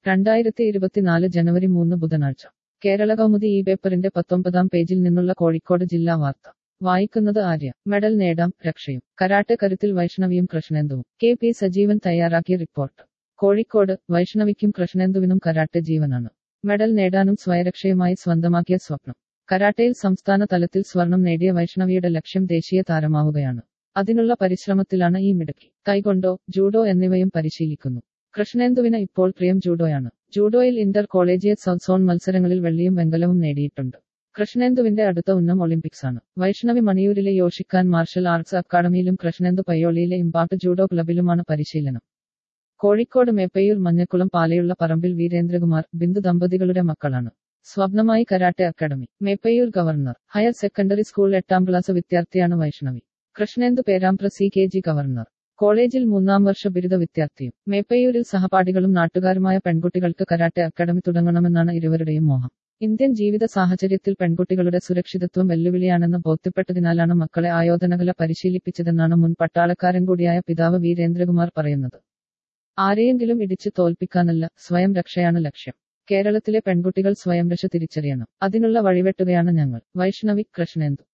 രണ്ടായിരത്തി ഇരുപത്തിനാല് ജനുവരി മൂന്ന് ബുധനാഴ്ച കേരള കൗമുദി ഈ പേപ്പറിന്റെ പത്തൊമ്പതാം പേജിൽ നിന്നുള്ള കോഴിക്കോട് ജില്ലാ വാർത്ത വായിക്കുന്നത് ആര്യ മെഡൽ നേടാം രക്ഷയും കരാട്ടെ കരുത്തിൽ വൈഷ്ണവിയും കൃഷ്ണേന്ദുവും കെ പി സജീവൻ തയ്യാറാക്കിയ റിപ്പോർട്ട് കോഴിക്കോട് വൈഷ്ണവിക്കും കൃഷ്ണേന്ദുവിനും കരാട്ടെ ജീവനാണ് മെഡൽ നേടാനും സ്വയരക്ഷയുമായി സ്വന്തമാക്കിയ സ്വപ്നം കരാട്ടയിൽ സംസ്ഥാന തലത്തിൽ സ്വർണം നേടിയ വൈഷ്ണവിയുടെ ലക്ഷ്യം ദേശീയ താരമാവുകയാണ് അതിനുള്ള പരിശ്രമത്തിലാണ് ഈ മിടുക്കി കൈകൊണ്ടോ ജൂഡോ എന്നിവയും പരിശീലിക്കുന്നു കൃഷ്ണേന്ദുവിന് ഇപ്പോൾ പ്രിയം ജൂഡോയാണ് ജൂഡോയിൽ ഇന്റർ കോളേജിയറ്റ് സൗത്ത് സോൺ മത്സരങ്ങളിൽ വെള്ളിയും വെങ്കലവും നേടിയിട്ടുണ്ട് കൃഷ്ണേന്ദുവിന്റെ അടുത്ത ഉന്നം ഒളിമ്പിക്സ് ആണ് വൈഷ്ണവി മണിയൂരിലെ യോഷിക്കാൻ മാർഷൽ ആർട്സ് അക്കാദമിയിലും കൃഷ്ണേന്ദു പയ്യോളിയിലെ ഇമ്പാക്ട് ജൂഡോ ക്ലബിലുമാണ് പരിശീലനം കോഴിക്കോട് മേപ്പയൂർ മഞ്ഞക്കുളം പാലയുള്ള പറമ്പിൽ വീരേന്ദ്രകുമാർ ബിന്ദു ദമ്പതികളുടെ മക്കളാണ് സ്വപ്നമായി karate academy Meppayur government higher secondary school എട്ടാം ക്ലാസ് വിദ്യാർത്ഥിയാണ് Vaishnavi Krishnendu Perambra C K G government കോളേജിൽ മൂന്നാം വർഷ ബിരുദ വിദ്യാർത്ഥിയും മേപ്പയൂരിൽ സഹപാഠികളും നാട്ടുകാരുമായ പെൺകുട്ടികൾക്ക് കരാട്ടെ അക്കാദമി തുടങ്ങണമെന്നാണ് ഇരുവരുടെയും മോഹം ഇന്ത്യൻ ജീവിത സാഹചര്യത്തിൽ പെൺകുട്ടികളുടെ സുരക്ഷിതത്വം വെല്ലുവിളിയാണെന്ന് ബോധ്യപ്പെട്ടതിനാലാണ് മക്കളെ ആയോധനകല പരിശീലിപ്പിച്ചതെന്നാണ് മുൻ പട്ടാളക്കാരൻ കൂടിയായ പിതാവ് വീരേന്ദ്രകുമാർ പറയുന്നത് ആരെയെങ്കിലും ഇടിച്ച് തോൽപ്പിക്കാനല്ല സ്വയം രക്ഷയാണ് ലക്ഷ്യം കേരളത്തിലെ പെൺകുട്ടികൾ സ്വയം രക്ഷ തിരിച്ചറിയണം അതിനുള്ള വഴിവെട്ടുകയാണ് ഞങ്ങൾ വൈഷ്ണവി കൃഷ്ണേന്ദു